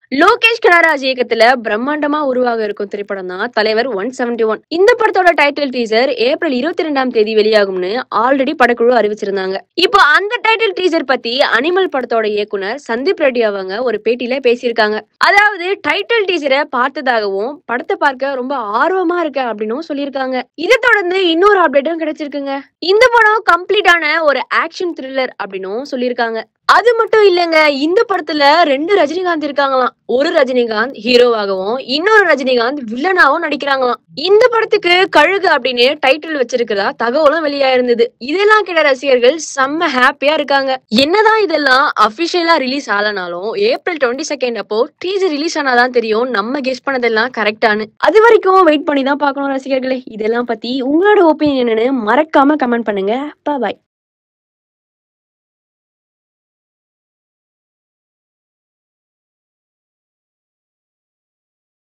லோகேஷ் கனராஜ் இயக்கத்துல பிரம்மாண்டமா உருவாக இருக்கும் திரைப்படம் தான் தலைவர் ஒன் செவன்டி ஒன் இந்த படத்தோட டைட்டில் டீசர் ஏப்ரல் இருபத்தி ரெண்டாம் தேதி வெளியாகும்னு ஆல்ரெடி படக்குழு அறிவிச்சிருந்தாங்க இப்போ அந்த டைட்டில் டீசர் பத்தி அனிமல் படத்தோட இயக்குனர் சந்தீப் ரெட்டி அவங்க ஒரு பேட்டியில பேசியிருக்காங்க அதாவது டைட்டில் டீசரை பார்த்ததாகவும் படத்தை பார்க்க ரொம்ப ஆர்வமா இருக்க அப்படின்னும் சொல்லியிருக்காங்க இதை தொடர்ந்து இன்னொரு அப்டேட்டும் கிடைச்சிருக்குங்க இந்த படம் கம்ப்ளீட்டான ஒரு ஆக்ஷன் த்ரில்லர் அப்படின்னும் சொல்லியிருக்காங்க அது மட்டும் இல்லைங்க இந்த படத்துல ரெண்டு ரஜினிகாந்த் இருக்காங்களாம் ஒரு ரஜினிகாந்த் ஹீரோவாகவும் இன்னொரு ரஜினிகாந்த் வில்லனாவும் நடிக்கிறாங்களாம் இந்த படத்துக்கு கழுகு அப்படின்னு டைட்டில் வச்சிருக்கிறதா தகவலும் வெளியாயிருந்தது இதெல்லாம் கேட்ட ரசிகர்கள் செம்ம ஹாப்பியா இருக்காங்க என்னதான் இதெல்லாம் அபிஷியலா ரிலீஸ் ஆகலனாலும் ஏப்ரல் டுவெண்ட்டி செகண்ட் அப்போ டீசர் ரிலீஸ் ஆனாதான் தெரியும் நம்ம கெஸ் பண்ணதெல்லாம் கரெக்டானு அது வரைக்கும் வெயிட் பண்ணி தான் பார்க்கணும் ரசிகர்களே இதெல்லாம் பத்தி உங்களோட ஒப்பீனியன் என்னன்னு மறக்காம கமெண்ட் பண்ணுங்க பாய்